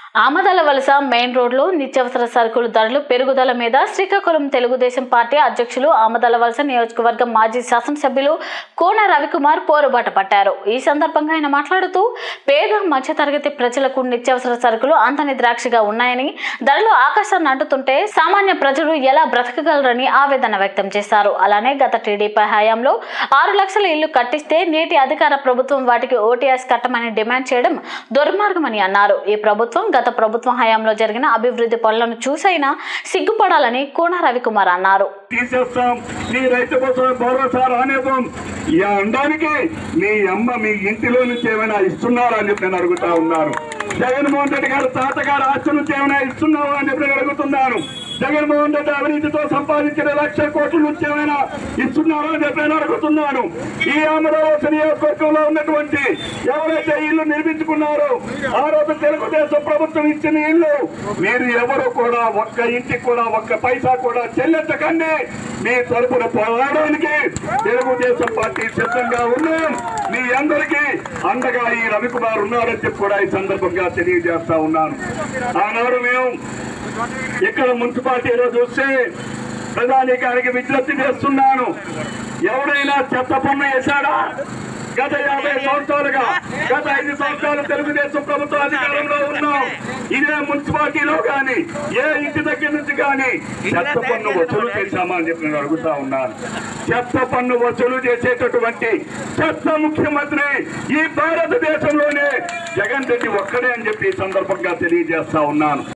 ఆమదాల వలస మెయిన్ రోడ్లో నిత్యావసర సరుకుల ధరలు పెరుగుదల మీద శ్రీకాకుళం తెలుగుదేశం పార్టీ అధ్యక్షులు ఆమదాల వలస నియోజకవర్గం మాజీ శాసనసభ్యులు కోన రవికుమార్ పోరుబాట పట్టారు ఈ సందర్భంగా ఆయన మాట్లాడుతూ పేద మధ్యతరగతి ప్రజలకు నిత్యావసర సరుకులు అంతని ద్రాక్షగా ఉన్నాయని ధరలు ఆకాశాన్ని అంటుతుంటే సామాన్య ప్రజలు ఎలా బ్రతకగలరని ఆవేదన వ్యక్తం చేశారు అలానే గత టీడీపీ హయాంలో ఆరు లక్షల ఇల్లు కట్టిస్తే నేటి అధికార ప్రభుత్వం వాటికి ఓటీఎస్ కట్టమని డిమాండ్ చేయడం దుర్మార్గమని అన్నారు ఈ ప్రభుత్వం గత ప్రభుత్వం హయాంలో జరిగిన అభివృద్ధి పనులను చూసైనా సిగ్గుపడాలని కోన రవికుమార్ అన్నారు తీసేస్తాం నీ రైతు కోసం భరోసా రానివ్వం ఈ అనడానికి మీ అమ్మ మీ ఇంటిలో నుంచి ఏమైనా ఇస్తున్నారా అని చెప్పి నేను అడుగుతా ఉన్నాను జగన్మోహన్ రెడ్డి గారు తాతగారు ఆస్తి నుంచి ఏమైనా ఇస్తున్నావా అని చెప్పి నేను అడుగుతున్నాను జగన్మోహన్ రెడ్డి అవినీతితో సంపాదించిన లక్ష కోట్ల నుంచి ఏమైనా ఇస్తున్నారా అని చెప్పి నేను అడుగుతున్నాను ఈ అమరావతి నియోజకవర్గంలో ఉన్నటువంటి ఎవరైతే ఇల్లు నిర్మించుకున్నారో ఆ రోజు తెలుగుదేశం ప్రభుత్వం ఇచ్చిన ఇల్లు మీరు ఎవరు కూడా ఒక్క ఇంటికి కూడా ఒక్క పైసా కూడా చెల్లించకండి మీ తరపున పోరాడడానికి తెలుగుదేశం పార్టీ సిద్ధంగా ఉన్నాం మీ అందరికీ అండగా ఈ రవికుమార్ ఉన్నారని చెప్పి కూడా ఈ సందర్భంగా తెలియజేస్తా ఉన్నాను ఆనాడు మేము ఇక్కడ మున్సిపాలిటీలో చూస్తే ప్రధానికానికి విజ్ఞప్తి చేస్తున్నాను ఎవరైనా చెత్త పన్ను వేశాడా గత యాభై సంవత్సరాలుగా గత ఐదు సంవత్సరాలు తెలుగుదేశం ప్రభుత్వం అధికారంలో ఉన్నాం ఇదే మున్సిపాలిటీలో కానీ ఏ ఇంటి దగ్గర నుంచి కానీ చెత్త పన్ను వసూలు చేశామా అని చెప్పి నేను అడుగుతా ఉన్నాను చెత్త పన్ను వసూలు చేసేటటువంటి చెత్త ముఖ్యమంత్రి ఈ భారతదేశంలోనే జగన్ రెడ్డి ఒక్కడే అని చెప్పి ఈ సందర్భంగా తెలియజేస్తా ఉన్నాను